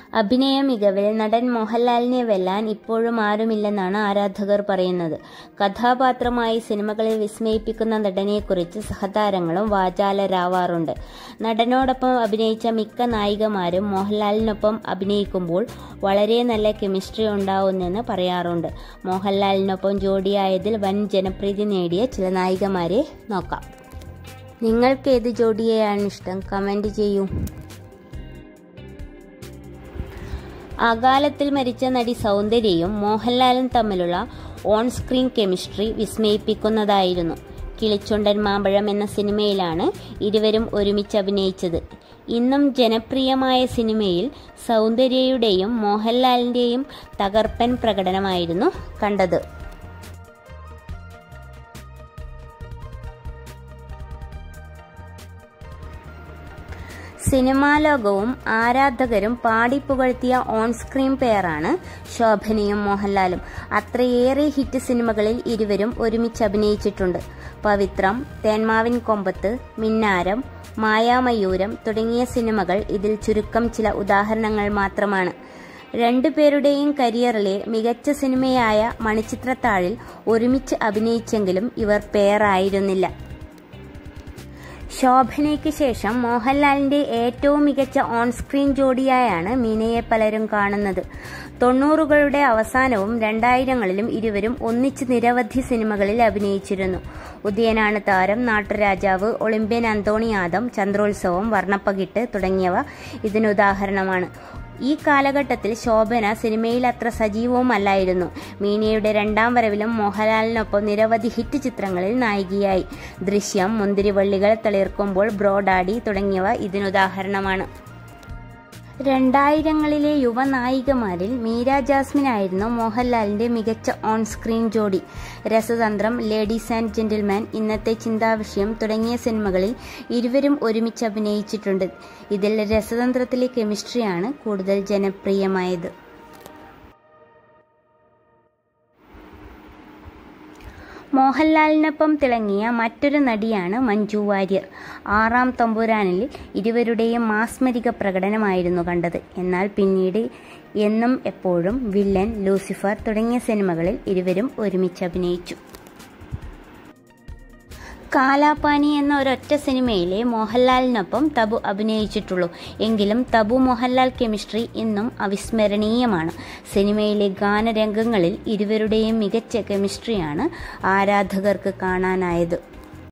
അഭിനയ മികവിൽ നടൻ മോഹൻലാലിനെ വെല്ലാൻ ഇപ്പോഴും ആരുമില്ലെന്നാണ് ആരാധകർ പറയുന്നത് കഥാപാത്രമായി സിനിമകളിൽ വിസ്മയിപ്പിക്കുന്ന നടനെക്കുറിച്ച് സഹതാരങ്ങളും വാചാലരാവാറുണ്ട് നടനോടൊപ്പം അഭിനയിച്ച മിക്ക നായികമാരും മോഹൻലാലിനൊപ്പം അഭിനയിക്കുമ്പോൾ വളരെ നല്ല കെമിസ്ട്രി ഉണ്ടാവുന്നെന്ന് പറയാറുണ്ട് മോഹൻലാലിനൊപ്പം ജോഡിയായതിൽ വൻ ജനപ്രീതി നേടിയ ചില നായികമാരെ നോക്കാം നിങ്ങൾക്ക് ഏത് ജോഡിയെയാണ് ഇഷ്ടം കമൻറ്റ് ചെയ്യൂ അകാലത്തിൽ മരിച്ച നടി സൗന്ദര്യയും മോഹൻലാലും തമ്മിലുള്ള ഓൺ സ്ക്രീൻ കെമിസ്ട്രി വിസ്മയിപ്പിക്കുന്നതായിരുന്നു കിളിച്ചുണ്ടൻ മാമ്പഴം എന്ന സിനിമയിലാണ് ഇരുവരും ഒരുമിച്ച് അഭിനയിച്ചത് ഇന്നും ജനപ്രിയമായ സിനിമയിൽ സൗന്ദര്യയുടെയും മോഹൻലാലിൻ്റെയും തകർപ്പൻ പ്രകടനമായിരുന്നു കണ്ടത് സിനിമാ ലോകവും ആരാധകരും പാടിപ്പുകഴ്ത്തിയ ഓൺ സ്ക്രീൻ പെയറാണ് ശോഭനയും മോഹൻലാലും അത്രയേറെ ഹിറ്റ് സിനിമകളിൽ ഇരുവരും ഒരുമിച്ച് അഭിനയിച്ചിട്ടുണ്ട് പവിത്രം തേന്മാവിൻ കൊമ്പത്ത് മിന്നാരം മായാമയൂരം തുടങ്ങിയ സിനിമകൾ ഇതിൽ ചുരുക്കം ചില ഉദാഹരണങ്ങൾ മാത്രമാണ് രണ്ടുപേരുടെയും കരിയറിലെ മികച്ച സിനിമയായ മണിച്ചിത്രത്താഴിൽ ഒരുമിച്ച് അഭിനയിച്ചെങ്കിലും ഇവർ പെയറായിരുന്നില്ല ശോഭനയ്ക്ക് ശേഷം മോഹൻലാലിന്റെ ഏറ്റവും മികച്ച ഓൺ സ്ക്രീൻ ജോഡിയായാണ് മീനയെ പലരും കാണുന്നത് തൊണ്ണൂറുകളുടെ അവസാനവും രണ്ടായിരങ്ങളിലും ഇരുവരും ഒന്നിച്ച് നിരവധി സിനിമകളിൽ അഭിനയിച്ചിരുന്നു ഉദയനാണ് താരം നാട്ടുരാജാവ് ഒളിമ്പ്യൻ അന്തോണിയാദം ചന്ദ്രോത്സവം വർണ്ണപ്പകിട്ട് തുടങ്ങിയവ ഇതിനുദാഹരണമാണ് ഈ കാലഘട്ടത്തിൽ ശോഭന സിനിമയിൽ അത്ര സജീവവുമല്ലായിരുന്നു മീനയുടെ രണ്ടാം വരവിലും മോഹൻലാലിനൊപ്പം നിരവധി ഹിറ്റ് ചിത്രങ്ങളിൽ നായികയായി ദൃശ്യം മുന്തിരിവള്ളികൾ തളിർക്കുമ്പോൾ ബ്രോഡാഡി തുടങ്ങിയവ ഇതിനുദാഹരണമാണ് രണ്ടായിരങ്ങളിലെ യുവനായികമാരിൽ മീര ജാസ്മിൻ ആയിരുന്നു മോഹൻലാലിന്റെ മികച്ച ഓൺ സ്ക്രീൻ ജോഡി രസതന്ത്രം ലേഡീസ് ആൻഡ് ജെന്റിൽമാൻ ഇന്നത്തെ ചിന്താവിഷയം തുടങ്ങിയ സിനിമകളിൽ ഇരുവരും ഒരുമിച്ച് അഭിനയിച്ചിട്ടുണ്ട് ഇതിൽ രസതന്ത്രത്തിലെ കെമിസ്ട്രിയാണ് കൂടുതൽ ജനപ്രിയമായത് മോഹൻലാലിനൊപ്പം തിളങ്ങിയ മറ്റൊരു നടിയാണ് മഞ്ജു വാര്യർ ആറാം തമ്പുരാനിൽ ഇരുവരുടെയും മാസ്മരിക പ്രകടനമായിരുന്നു കണ്ടത് എന്നാൽ പിന്നീട് എന്നും എപ്പോഴും വില്ലൻ ലൂസിഫർ തുടങ്ങിയ സിനിമകളിൽ ഇരുവരും ഒരുമിച്ച് അഭിനയിച്ചു കാലാപാനി എന്ന ഒരൊറ്റ സിനിമയിലെ മോഹൻലാലിനൊപ്പം തബു അഭിനയിച്ചിട്ടുള്ളൂ എങ്കിലും തബു മോഹൻലാൽ കെമിസ്ട്രി ഇന്നും അവിസ്മരണീയമാണ് സിനിമയിലെ ഗാനരംഗങ്ങളിൽ ഇരുവരുടെയും മികച്ച കെമിസ്ട്രിയാണ് ആരാധകർക്ക് കാണാനായത്